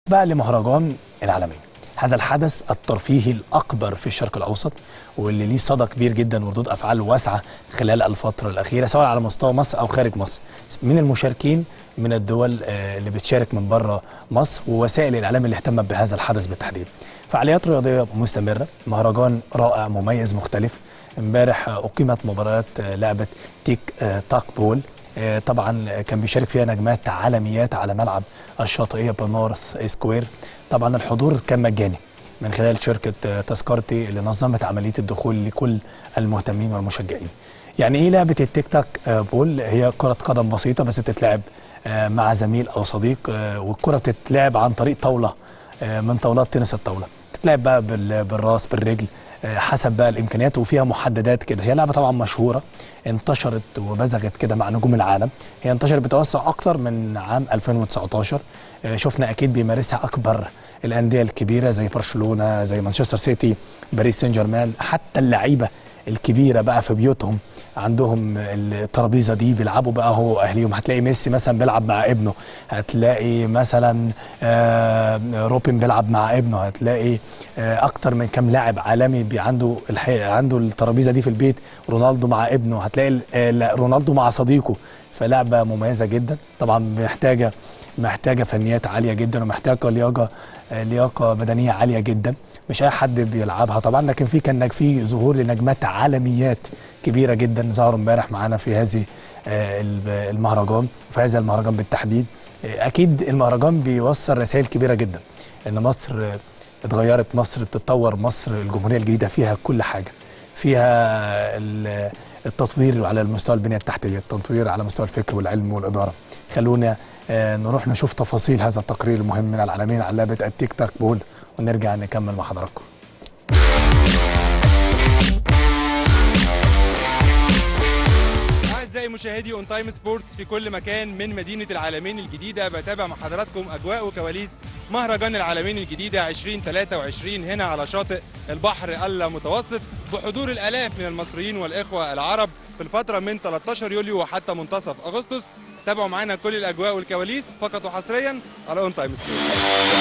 بقى لمهرجان العالمين هذا الحدث الترفيهي الأكبر في الشرق الأوسط واللي ليه صدى كبير جدا وردود أفعال واسعة خلال الفترة الأخيرة سواء على مستوى مصر أو خارج مصر من المشاركين من الدول آه، اللي بتشارك من بره مصر ووسائل الإعلام اللي اهتمت بهذا الحدث بالتحديد فعاليات رياضية مستمرة مهرجان رائع مميز مختلف امبارح آه، أقيمت مباريات آه، لعبة تيك آه، تاك بول آه، طبعا كان بيشارك فيها نجمات عالميات على ملعب الشاطئيه بنورث سكوير طبعا الحضور كان مجاني من خلال شركه آه، تذكرتي اللي نظمت عمليه الدخول لكل المهتمين والمشجعين يعني ايه لعبه التيك تاك آه، بول هي كره قدم بسيطه بس بتتلعب آه، مع زميل او صديق آه، والكره بتتلعب عن طريق طاوله آه، من طاولات تنس الطاوله بتتلعب بقى بال- بالراس بالرجل آه، حسب بقى الامكانيات وفيها محددات كده هي لعبه طبعا مشهوره انتشرت وبزغت كده مع نجوم العالم هي انتشرت بتوسع اكتر من عام 2019 آه، شفنا اكيد بيمارسها اكبر الانديه الكبيره زي برشلونه زي مانشستر سيتي باريس سان جيرمان حتى اللعيبه الكبيره بقى في بيوتهم عندهم الترابيزه دي بيلعبوا بقى هو واهليهم هتلاقي ميسي مثلا بيلعب مع ابنه هتلاقي مثلا آه، روبن بيلعب مع ابنه هتلاقي آه، اكتر من كام لاعب عالمي بي عنده الحقيقة عنده الترابيزه دي في البيت رونالدو مع ابنه هتلاقي ال- آه، لا، رونالدو مع صديقه فلعبه مميزه جدا طبعا محتاجه محتاجه فنيات عاليه جدا ومحتاجه لياقه آه، لياقه بدنيه عاليه جدا مش اي حد بيلعبها طبعا لكن في كان في ظهور لنجمات عالميات كبيره جدا ظهروا امبارح معانا في هذه آه، الب- المهرجان في هذا المهرجان بالتحديد آه، اكيد المهرجان بيوصل رسائل كبيره جدا ان مصر آه، اتغيرت مصر بتتطور مصر الجمهوريه الجديده فيها كل حاجه فيها ال- التطوير على المستوى البنيه التحتيه التطوير على مستوى الفكر والعلم والاداره خلونا آه، نروح نشوف تفاصيل هذا التقرير المهم من العالمين على لعبه التيك تاك بول ونرجع نكمل مع حضراتكم أعزائي مشاهدي اون تايم سبورتس في كل مكان من مدينة العالمين الجديدة بتابع مع حضراتكم أجواء وكواليس مهرجان العالمين الجديدة 2023 هنا على شاطئ البحر المتوسط بحضور الآلاف من المصريين والإخوة العرب في الفترة من 13 يوليو وحتى منتصف أغسطس تابعوا معنا كل الأجواء والكواليس فقط وحصريا على اون تايم سبورتس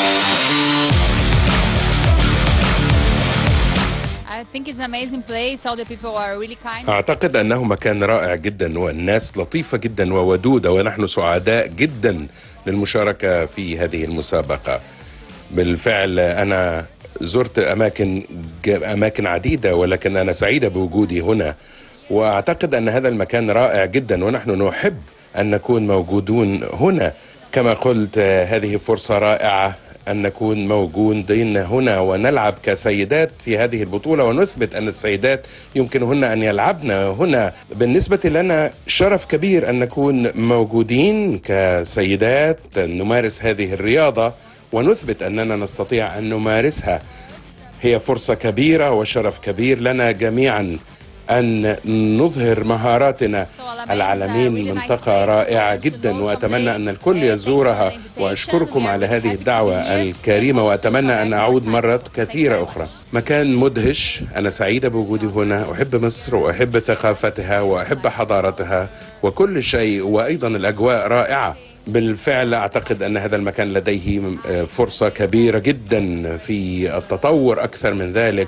I think it's an amazing place. All the people are really kind. أعتقد أنه مكان رائع جدا والناس لطيفة جدا وودودة ونحن سعداء جدا للمشاركة في هذه المسابقة بالفعل أنا زرت أماكن أماكن عديدة ولكن أنا سعيدة بوجودي هنا وأعتقد أن هذا المكان رائع جدا ونحن نحب أن نكون موجودون هنا كما قلت آه، هذه فرصة رائعة أن نكون موجودين هنا ونلعب كسيدات في هذه البطولة ونثبت أن السيدات يمكنهن أن يلعبن هنا بالنسبة لنا شرف كبير أن نكون موجودين كسيدات نمارس هذه الرياضة ونثبت أننا نستطيع أن نمارسها هي فرصة كبيرة وشرف كبير لنا جميعا أن نظهر مهاراتنا العالمين منطقة رائعة جدا وأتمنى أن الكل يزورها وأشكركم على هذه الدعوة الكريمة وأتمنى أن أعود مرات كثيرة أخرى مكان مدهش أنا سعيدة بوجودي هنا أحب مصر وأحب ثقافتها وأحب حضارتها وكل شيء وأيضا الأجواء رائعة بالفعل أعتقد أن هذا المكان لديه فرصة كبيرة جدا في التطور أكثر من ذلك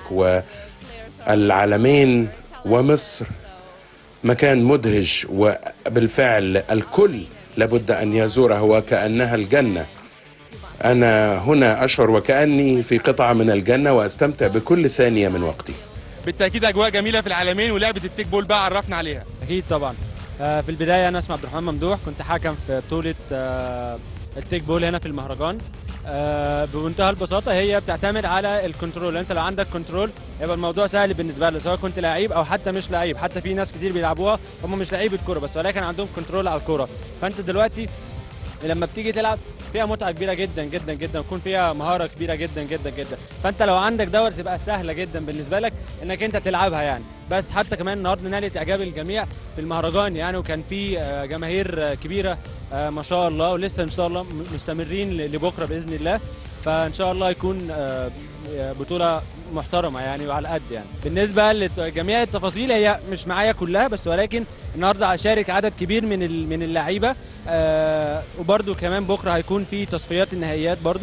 والعالمين ومصر مكان مدهش وبالفعل الكل لابد أن يزوره وكأنها الجنة أنا هنا أشعر وكأني في قطعة من الجنة وأستمتع بكل ثانية من وقتي بالتأكيد أجواء جميلة في العالمين ولعبة التيك بول بقى عرفنا عليها اكيد طبعا آه، في البدايه انا اسمي عبد الرحمن ممدوح كنت حكم في بطوله آه، التيك بول هنا في المهرجان آه، بمنتهى البساطه هي بتعتمد على الكنترول انت لو عندك كنترول يبقى الموضوع سهل بالنسبه لك سواء كنت لعيب او حتى مش لعيب حتى في ناس كتير بيلعبوها هم مش لعيبه كوره بس ولكن عندهم كنترول على الكوره فانت دلوقتي لما بتيجي تلعب فيها متعه كبيره جدا جدا جدا يكون فيها مهاره كبيره جدا جدا جدا فانت لو عندك دوت تبقى سهله جدا بالنسبه لك انك انت تلعبها يعني بس حتى كمان النهارده نالت اعجاب الجميع في المهرجان يعني وكان في آه، جماهير آه، كبيره آه، ما شاء الله ولسه ان شاء الله م- مستمرين ل- لبكره باذن الله فان شاء الله يكون آه، بطوله محترمه يعني وعلى قد يعني بالنسبه لجميع التفاصيل هي مش معايا كلها بس ولكن النهارده هشارك عدد كبير من ال- من اللعيبه آه وبرده كمان بكره هيكون في تصفيات النهائيات برده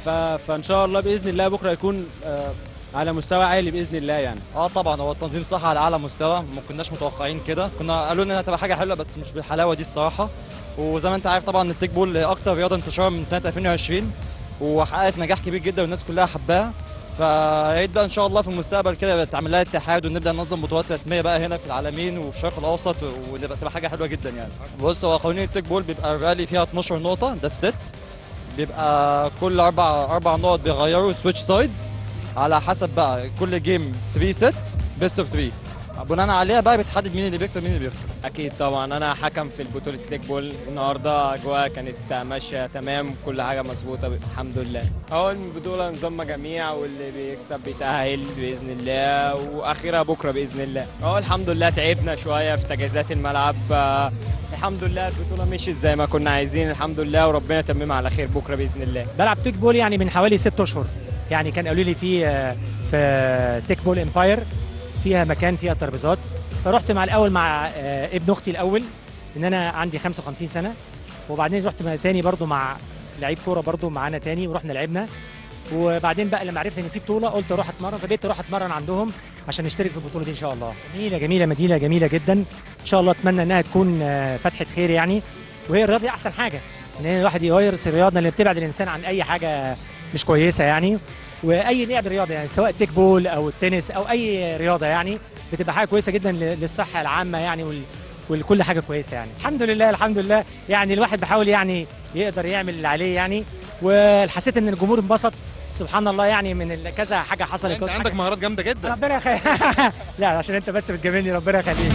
ف... فان شاء الله باذن الله بكره يكون آه، على مستوى عالي باذن الله يعني اه طبعا هو التنظيم صح على اعلى مستوى ما كناش متوقعين كده كنا قالوا لنا هتبقى حاجه حلوه بس مش بالحلاوه دي الصراحه وزي ما انت عارف طبعا التيك بول اكتر رياضه انتشارا من سنه 2020 وحققت نجاح كبير جدا والناس كلها حباها فيا ريت بقى ان شاء الله في المستقبل كده تعمل لها اتحاد ونبدا ننظم بطولات رسميه بقى هنا في العالمين وفي الشرق الاوسط ونبقى تبقى حاجه حلوه جدا يعني بص هو قوانين التيك بول بيبقى الرالي فيها 12 نقطه ده الست بيبقى كل اربع اربع نقط بيغيروا سويتش سايدز على حسب بقى كل جيم 3 سيتس بيست اوف 3 بناء عليها بقى بتحدد مين اللي بيكسب مين اللي بيخسر اكيد طبعا انا حكم في البطوله تيك بول النهارده اجواء كانت ماشيه تمام كل حاجه مظبوطه الحمد لله هو البطوله نظام مجاميع واللي بيكسب بيتاهل باذن الله واخرها بكره باذن الله هو الحمد لله تعبنا شويه في تجهيزات الملعب آه، الحمد لله البطوله مشيت زي ما كنا عايزين الحمد لله وربنا يتممها على خير بكره باذن الله بلعب تيك بول يعني من حوالي ست اشهر يعني كان قالوا لي في آه، في تيك بول امباير فيها مكان فيها ترابيزات فرحت مع الاول مع آه، ابن اختي الاول ان انا عندي 55 سنه وبعدين رحت مع تاني برضو مع لعيب كوره برضو معانا تاني ورحنا لعبنا وبعدين بقى لما عرفت ان في بطوله قلت اروح اتمرن فبقيت اروح اتمرن عندهم عشان نشترك في البطوله دي ان شاء الله جميله جميله مدينه جميله جدا ان شاء الله اتمنى انها تكون آه، فتحه خير يعني وهي الرياضه دي احسن حاجه ان الواحد يمارس الرياضه اللي بتبعد الانسان عن اي حاجه مش كويسه يعني واي لعب رياضه يعني سواء التيك بول او التنس او اي رياضه يعني بتبقى حاجه كويسه جدا ل- للصحه العامه يعني وال وكل حاجه كويسه يعني الحمد لله الحمد لله يعني الواحد بيحاول يعني يقدر يعمل اللي عليه يعني وحسيت ان الجمهور انبسط سبحان الله يعني من ال- كذا حاجه حصلت انت كذا عندك حاجة- مهارات جامده جدا ربنا يخليك لا عشان انت بس بتجاملني ربنا يخليك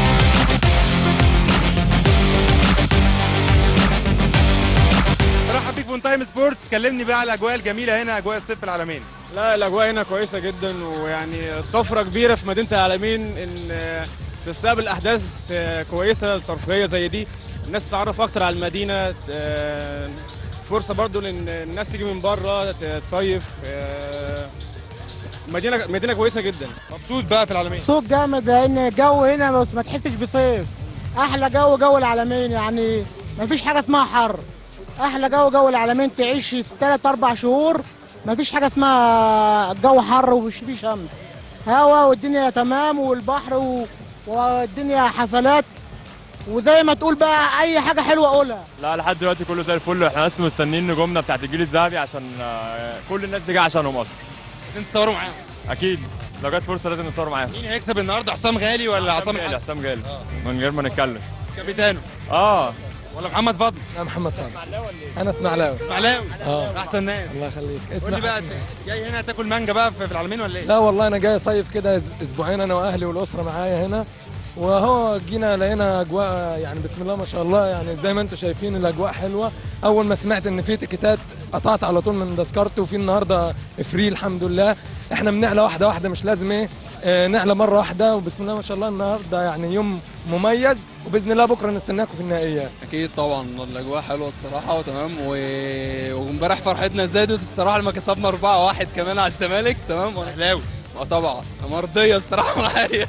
رحب بيك فون تايم سبورتس كلمني بقى على الاجواء الجميله هنا اجواء الصيف في العالمين لا الاجواء هنا كويسه جدا ويعني طفره كبيره في مدينه العالمين ان آه، تستقبل احداث آه، كويسه ترفيهيه زي دي الناس تتعرف اكتر على المدينه آه، فرصه برضو لان الناس تيجي من بره ت- تصيف آه، مدينه مدينه كويسه جدا مبسوط بقى في العالمين صوت جامد لان الجو هنا بس ما تحسش بصيف احلى جو جو العالمين يعني ما فيش حاجه اسمها حر احلى جو جو العالمين تعيش ثلاث اربع شهور ما فيش حاجه اسمها الجو حر ومش فيه شمس هوا والدنيا تمام والبحر و... والدنيا حفلات وزي ما تقول بقى اي حاجه حلوه قولها لا لحد دلوقتي كله زي الفل واحنا بس مستنيين نجومنا بتاعت الجيل الذهبي عشان آه، كل الناس دي جايه عشانهم اصلا عايزين تصوروا معاهم اكيد لو جت فرصه لازم نصور معاهم مين هيكسب النهارده حسام غالي ولا عصام جالي الحاج حسام جالي من غير ما نتكلم كابيتانو اه ولا محمد فضل انا محمد فهمي انا اسماعيلاوي اسماعيلاوي اه احسن ناس الله يخليك قول لي بقى جاي هنا تاكل مانجا بقى في في العالمين ولا ايه لا والله انا جاي صيف كده أس- اسبوعين انا واهلي والاسره معايا هنا وهو جينا لقينا اجواء يعني بسم الله ما شاء الله يعني زي ما انتم شايفين الاجواء حلوه اول ما سمعت ان في تيكيتات قطعت على طول من تذكرتي وفي النهارده فري الحمد لله احنا بنعلى واحده واحده مش لازم ايه آه، نعلى مره واحده وبسم الله ما شاء الله النهارده يعني يوم مميز وباذن الله بكره نستناكم في النهائيات اكيد طبعا الاجواء حلوه الصراحه وتمام و... وامبارح فرحتنا زادت الصراحه لما كسبنا 4-1 كمان على الزمالك تمام اهلاوي اه طبعا مرضيه الصراحه معايا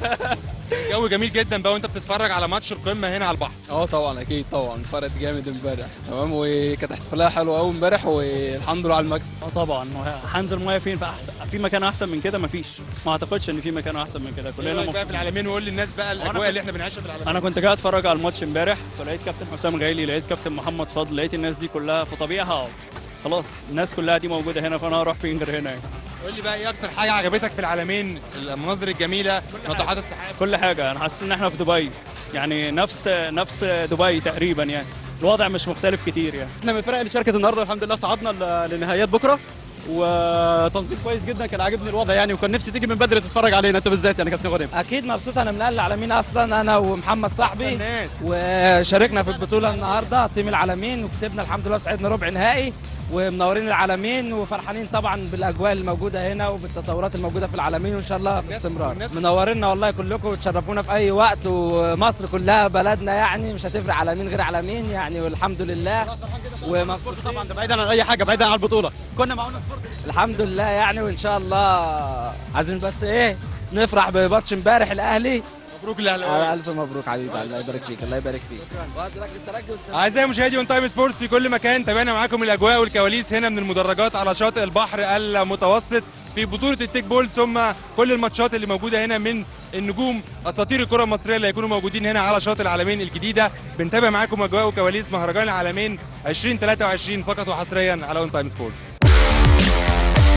جو جميل جدا بقى وانت بتتفرج على ماتش القمه هنا على البحر اه طبعا اكيد طبعا فرقت جامد امبارح تمام وكانت احتفاليه حلوه قوي امبارح والحمد لله على المكسب اه طبعا هنزل ميه فين في احسن في مكان احسن من كده مفيش ما اعتقدش ان في مكان احسن من كده ايه كلنا رايك بقى مبسوطين. في العالمين وقول للناس بقى الاجواء اللي احنا بنعيشها في العالمين انا كنت قاعد اتفرج على الماتش امبارح فلقيت كابتن حسام غالي لقيت كابتن محمد فضل لقيت الناس دي كلها فطبيعي هقعد خلاص الناس كلها دي موجوده هنا فانا هروح فين غير هنا يعني. قول لي بقى ايه اكتر حاجه عجبتك في العالمين المناظر الجميله ناطحات السحاب كل حاجه انا حاسس ان احنا في دبي يعني نفس نفس دبي تقريبا يعني الوضع مش مختلف كتير يعني احنا من الفرق اللي شاركت النهارده الحمد لله صعدنا ل- لنهائيات بكره وتنظيم كويس جدا كان عاجبني الوضع يعني وكان نفسي تيجي من بدري تتفرج علينا انت بالذات يعني كابتن غريب اكيد مبسوط انا من اهل العالمين اصلا انا ومحمد صاحبي الناس وشاركنا في البطوله النهارده تيم العالمين وكسبنا الحمد لله صعدنا ربع نهائي ومنورين العالمين وفرحانين طبعا بالاجواء الموجوده هنا وبالتطورات الموجوده في العالمين وان شاء الله في استمرار منورينا والله كلكم وتشرفونا في اي وقت ومصر كلها بلدنا يعني مش هتفرق عالمين غير عالمين يعني والحمد لله ومبسوطين طبعا ده بعيدا عن اي حاجه بعيدا عن البطوله كنا معانا سبورت الحمد لله يعني وان شاء الله عايزين بس ايه نفرح بماتش امبارح الاهلي مبروك للاهلاويه الف مبروك حبيبي الله يبارك فيك الله يبارك فيك اعزائي مشاهدي اون تايم سبورتس في كل مكان تابعنا معاكم الاجواء والكواليس هنا من المدرجات على شاطئ البحر المتوسط في بطوله التيك بول ثم كل الماتشات اللي موجوده هنا من النجوم اساطير الكره المصريه اللي هيكونوا موجودين هنا على شاطئ العالمين الجديده بنتابع معاكم اجواء وكواليس مهرجان العالمين 2023 فقط وحصريا على اون تايم سبورتس